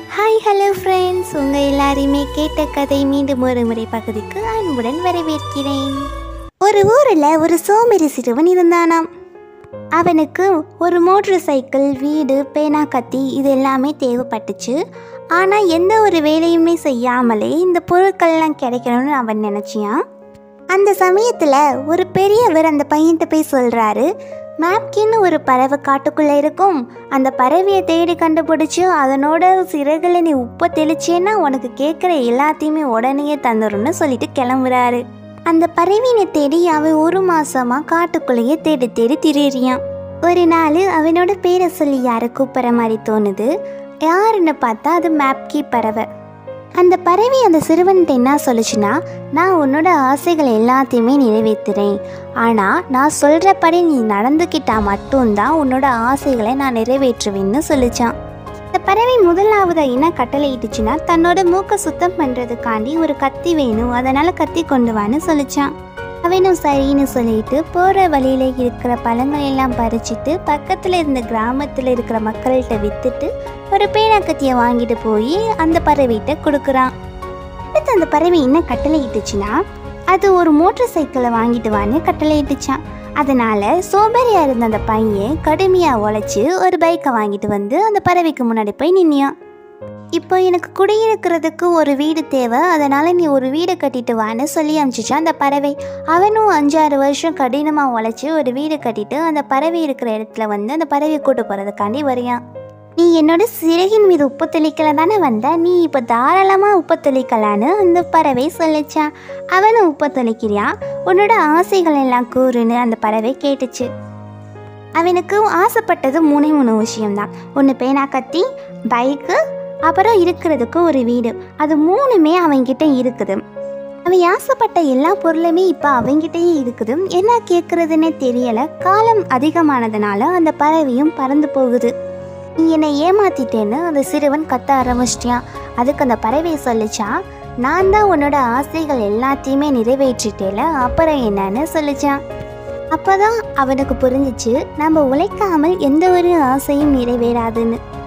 hi hello friends உங்கள் எல்லாரையுமே கேட்ட கதை மீண்டும் ஒரு முறை பகுதிக்கு அன்புடன் வரவேற்கிறேன் ஒரு ஊரில் ஒரு சோம்பேறி சிறுவன் இருந்தானாம் அவனுக்கு ஒரு மோட்டார் சைக்கிள் வீடு பேனா கத்தி இது எல்லாமே தேவைப்பட்டுச்சு ஆனால் எந்த ஒரு வேலையுமே செய்யாமலே இந்த பொருட்கள்லாம் கிடைக்கணும்னு அவன் நினச்சியான் அந்த சமயத்தில் ஒரு பெரியவர் அந்த பையன்கிட்ட போய் சொல்கிறாரு மேப்கின்னு ஒரு பறவை காட்டுக்குள்ளே இருக்கும் அந்த பறவையை தேடி கண்டுபிடிச்சி அதனோட சிறகுல நீ உப்பை தெளிச்சேன்னா உனக்கு கேட்குற எல்லாத்தையுமே உடனே தந்துடும்னு சொல்லிட்டு கிளம்புறாரு அந்த பறவையினை தேடி அவன் ஒரு மாசமா காட்டுக்குள்ளேயே தேடி தேடி திரியிறான் ஒரு நாள் அவனோட பேரை சொல்லி யாரை கூப்பிட்ற மாதிரி தோணுது யாருன்னு பார்த்தா அது மேப்கி பறவை அந்த பறவை அந்த சிறுவன்கிட்ட என்ன சொல்லுச்சுன்னா நான் உன்னோட ஆசைகள் எல்லாத்தையுமே நிறைவேற்றுறேன் ஆனால் நான் சொல்கிறபடி நீ நடந்துக்கிட்டா மட்டும்தான் உன்னோட ஆசைகளை நான் நிறைவேற்றுவேன்னு சொல்லிச்சான் இந்த பறவை முதலாவது என்ன கட்டளையிட்டுச்சுன்னா தன்னோட மூக்கை சுத்தம் பண்ணுறதுக்காண்டி ஒரு கத்தி வேணும் அதனால் கத்தி கொண்டு வான்னு சொல்லிச்சான் அவனும் சரின்னு சொல்லிட்டு போகிற வழியில் இருக்கிற பழங்கள் எல்லாம் பறிச்சிட்டு பக்கத்தில் இருந்த கிராமத்தில் இருக்கிற மக்கள்கிட்ட விற்றுட்டு ஒரு பேனாக்கத்தியை வாங்கிட்டு போய் அந்த பறவைகிட்ட கொடுக்குறான் அடுத்து அந்த பறவை என்ன கட்டளையிட்டுச்சுன்னா அது ஒரு மோட்டார் சைக்கிளை வாங்கிட்டு வான்னு கட்டளையிட்டுச்சான் அதனால சோம்பேறியா இருந்த அந்த பையன் கடுமையாக உழைச்சி ஒரு பைக்கை வாங்கிட்டு வந்து அந்த பறவைக்கு முன்னாடி போய் நின்னியான் இப்போ எனக்கு குடியிருக்கிறதுக்கு ஒரு வீடு தேவை அதனால் நீ ஒரு வீடு கட்டிட்டு வான்னு சொல்லி அனுப்பிச்சிச்சான் அந்த பறவை அவனும் அஞ்சாறு வருஷம் கடினமாக உழைச்சி ஒரு வீடு கட்டிட்டு அந்த பறவை இருக்கிற இடத்துல வந்து அந்த பறவையை கூட்டு போகிறதுக்காண்டி வரையான் நீ என்னோட சிறகின் மீது உப்பு தெளிக்கல தானே வந்த நீ இப்போ தாராளமாக உப்பு தெளிக்கலான்னு அந்த பறவை சொல்லிச்சான் அவனும் உப்பு தெளிக்கிறியான் உன்னோட ஆசைகள் எல்லாம் கூறுன்னு அந்த பறவை கேட்டுச்சு அவனுக்கு ஆசைப்பட்டது மூணே மூணு விஷயம்தான் ஒன்று பேனா கத்தி பைக்கு அப்புறம் இருக்கிறதுக்கு ஒரு வீடு அது மூணுமே அவன்கிட்ட இருக்குது அவன் ஆசைப்பட்ட எல்லா பொருளுமே இப்போ அவன்கிட்டயே இருக்குது என்ன கேட்குறதுன்னே தெரியலை காலம் அதிகமானதுனால அந்த பறவையும் பறந்து போகுது நீ என்னை ஏமாத்திட்டேன்னு அந்த சிறுவன் கத்த ஆரம்பிச்சிட்டியான் அதுக்கு அந்த பறவை சொல்லிச்சான் நான் தான் உன்னோட ஆசைகள் எல்லாத்தையுமே நிறைவேற்றிட்டேல அப்புறம் என்னன்னு சொல்லிச்சான் அப்போதான் அவனுக்கு புரிஞ்சிச்சு நம்ம உழைக்காமல் எந்த ஒரு ஆசையும் நிறைவேறாதுன்னு